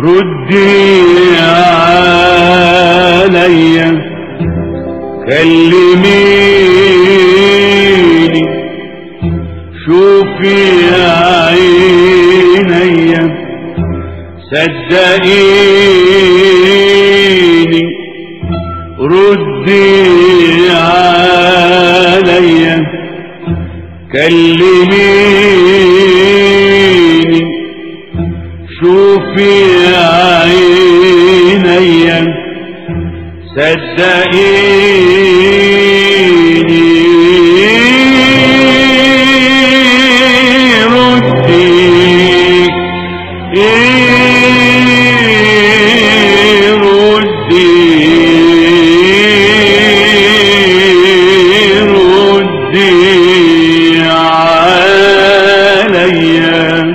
ردي عليا كلميني شوفي عينيا صدقيني ردي عليا كلميني شوفي عينيا صدقيني ردي ردي ردي عليا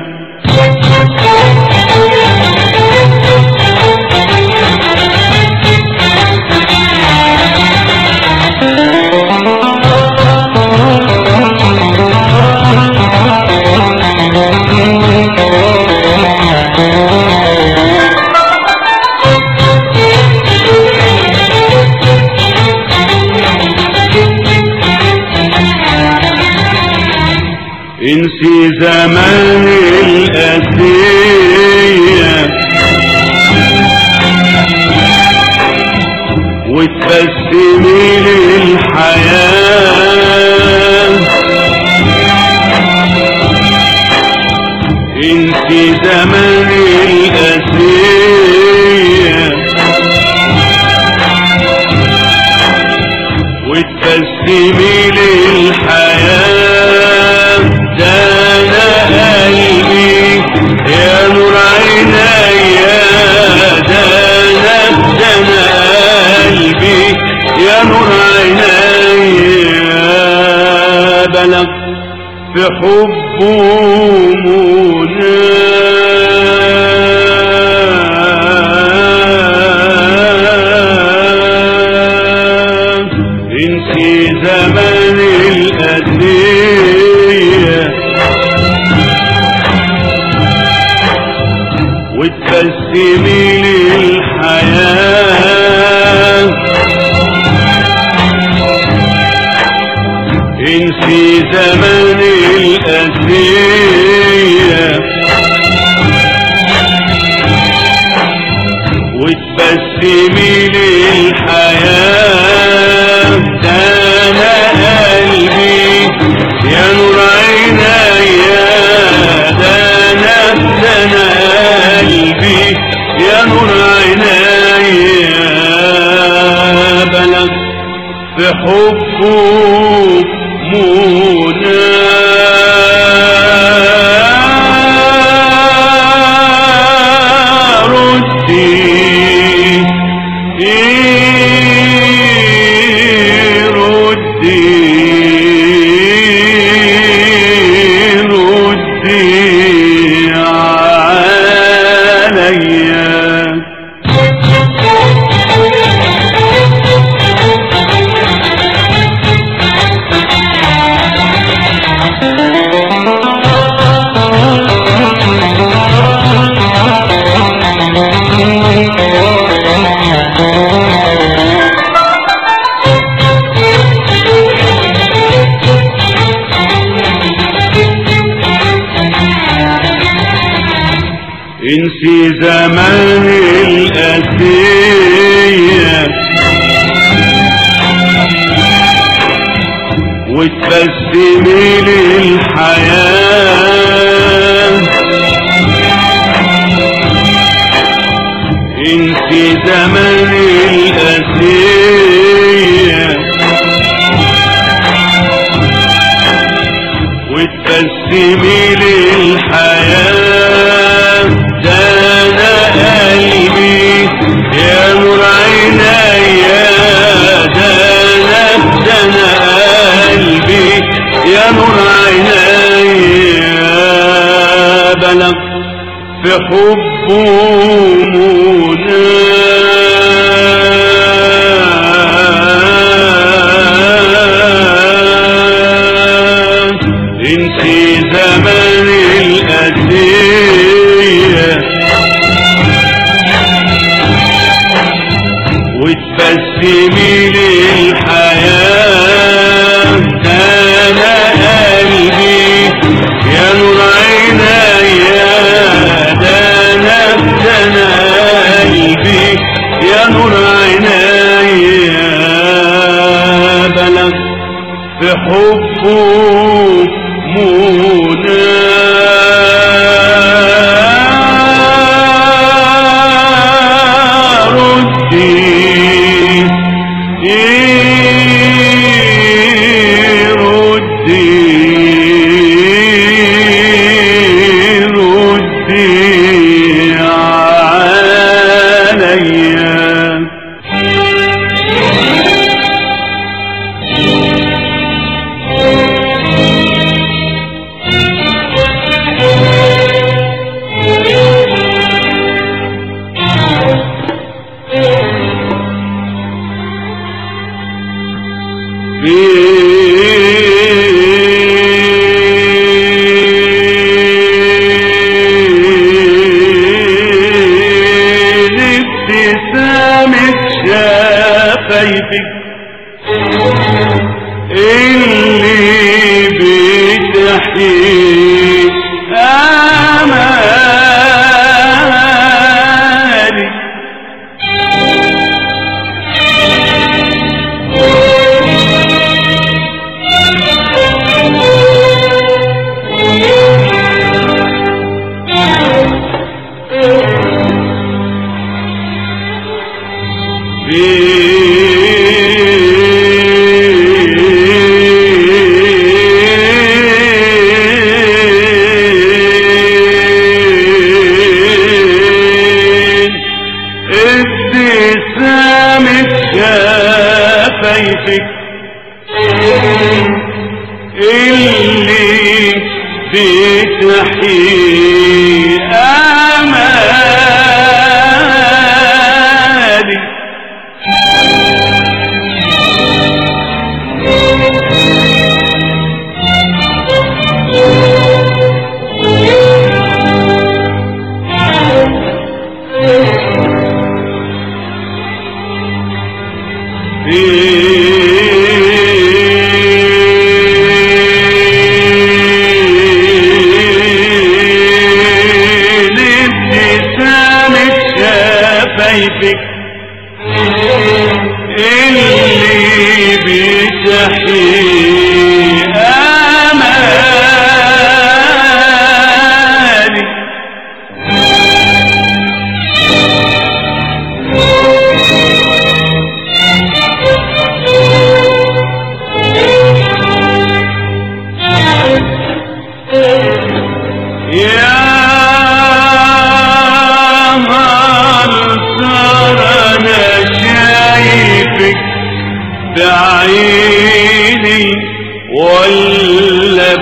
انسي زمان الأسية وتبسمي للحياة انسي زمان الأسية وتبسمي للحياة ده أنا قلبي يا نور عينيا ده أنا ده أنا قلبي يا نور عينيا بلغ في حبه مناه انسي زمان الأدية وتبسمي للحياة انسي زمان الأسية وتبسمي للحياة ده أنا قلبي يا نور عينيا ده أنا ده أنا قلبي يا نور عينيا بلغ في حبه منى ردي ردي ردي عليا انسي زمان الأسية وتبسمي للحياة انسي زمان الأسية وتبسمي للحياة ده أنا قلبي يا نور عينيا ده أنا ده أنا قلبي يا نور عينيا بلغ في حبه منى انسي زمان الأسية تميل الحياة ده أنا قلبي يا نور عينيا ده أنا ده أنا قلبي يا نور عينيا بلغ في حبه منى ردي ردي ردي عليا ابتسامة شفايفك اللي بتحيي أمالي ابتسامة شفايفك اللي بتحيي أمالي ابتسامة شفايفك اللي بتحيي أمالي يا هل ترى انا شايفك بعيني ولا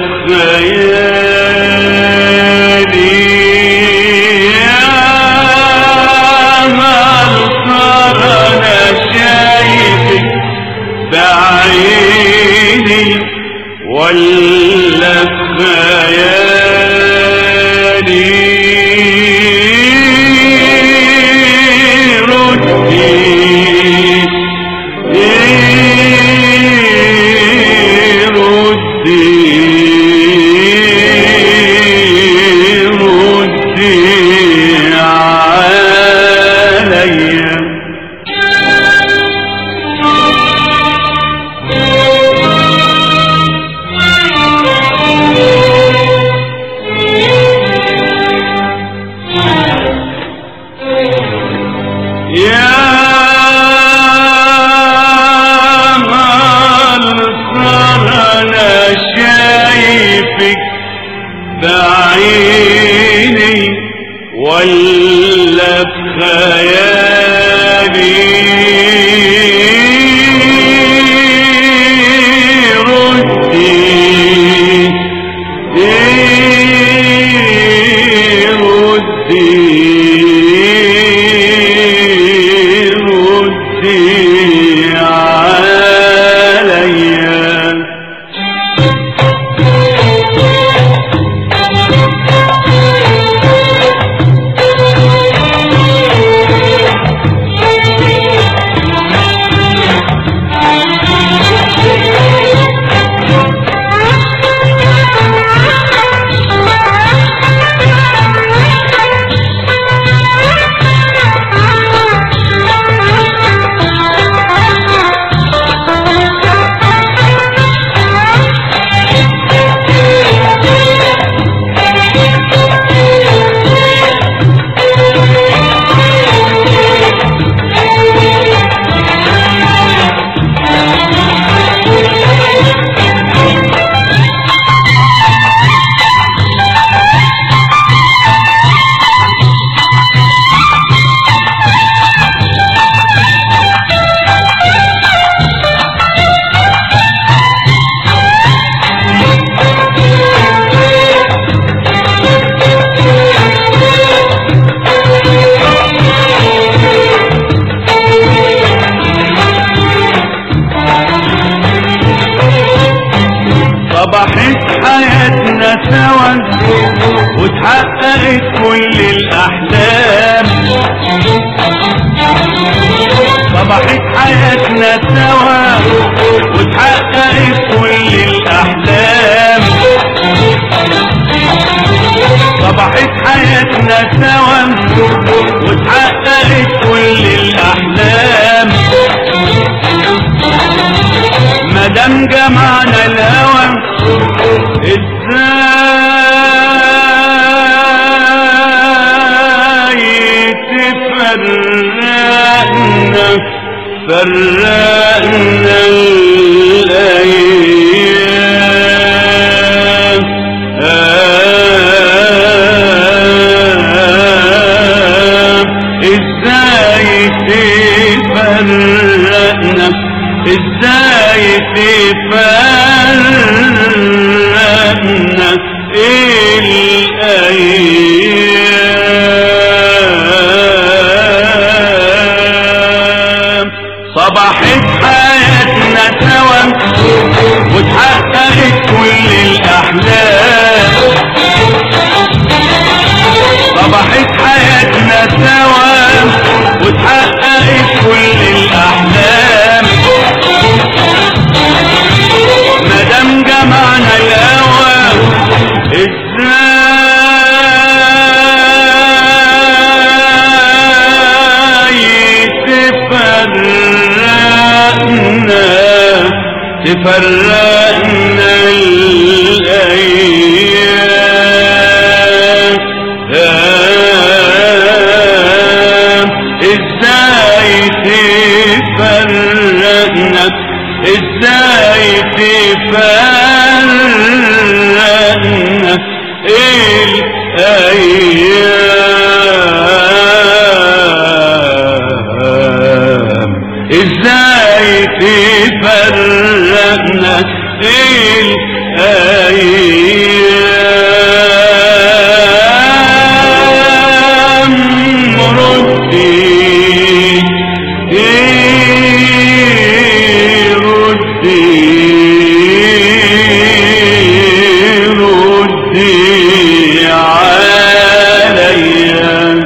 بخيالي يا هل ترى انا شايفك بعيني ولا بخيالي ردي ردي ردي عليا يا هل صار انا شايفك بعيني ولا بخيالي ردي ردي ردي عليا حياتنا سوا وتحققت كل الأحلام صبحت حياتنا سوا وتحققت كل الأحلام مادام جمعنا الهوى ازاي تفرقنا فرقنا الايام ازاي تفرقنا ازاي تفرقنا الايام صبحت حياتنا سوا وتحققت كل الاحلام صبحت حياتنا سوا وتحققت كل الأحلام مادام جمعنا الهوى ازاي تفرقنا تفرقنا الأيام ازاي تفرقنا ازاي تفرقنا الايام ازاي تفرقنا الايام ردي ردي ردي عليا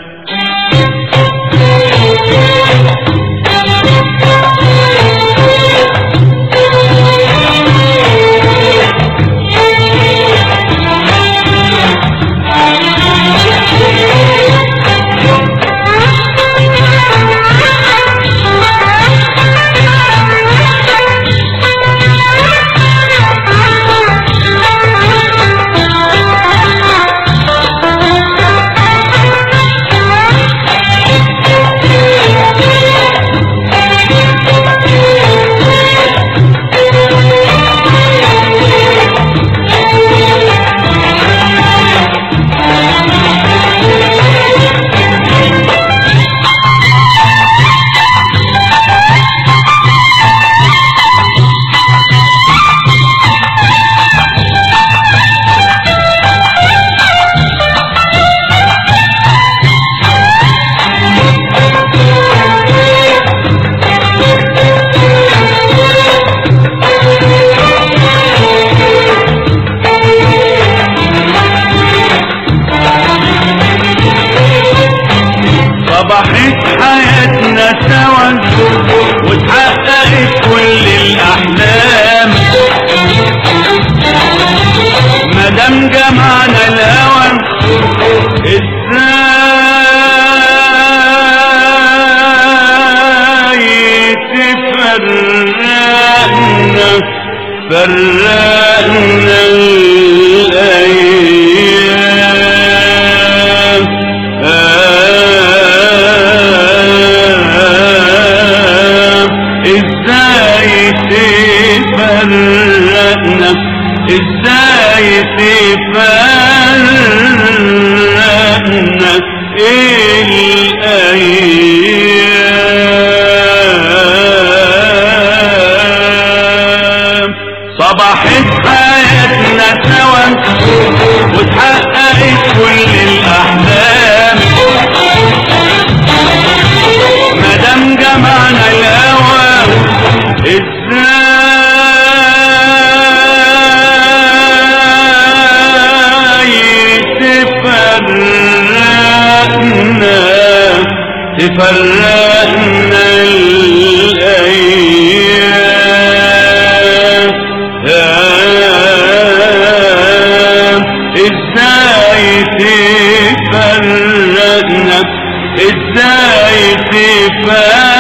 صبحت حياتنا سوا وتحققت كل الأحلام مادام جمعنا الهوى ازاي تفرقنا فرقنا الأيام ازاي تفرقنا ازاي تفرقنا الايام صبحت حياتنا سوا وتحققت كل الاحلام مادام جمعنا الهوى ازاي تفرقنا تفرقنا الأيام ازاي تفرقنا ازاي تفرقنا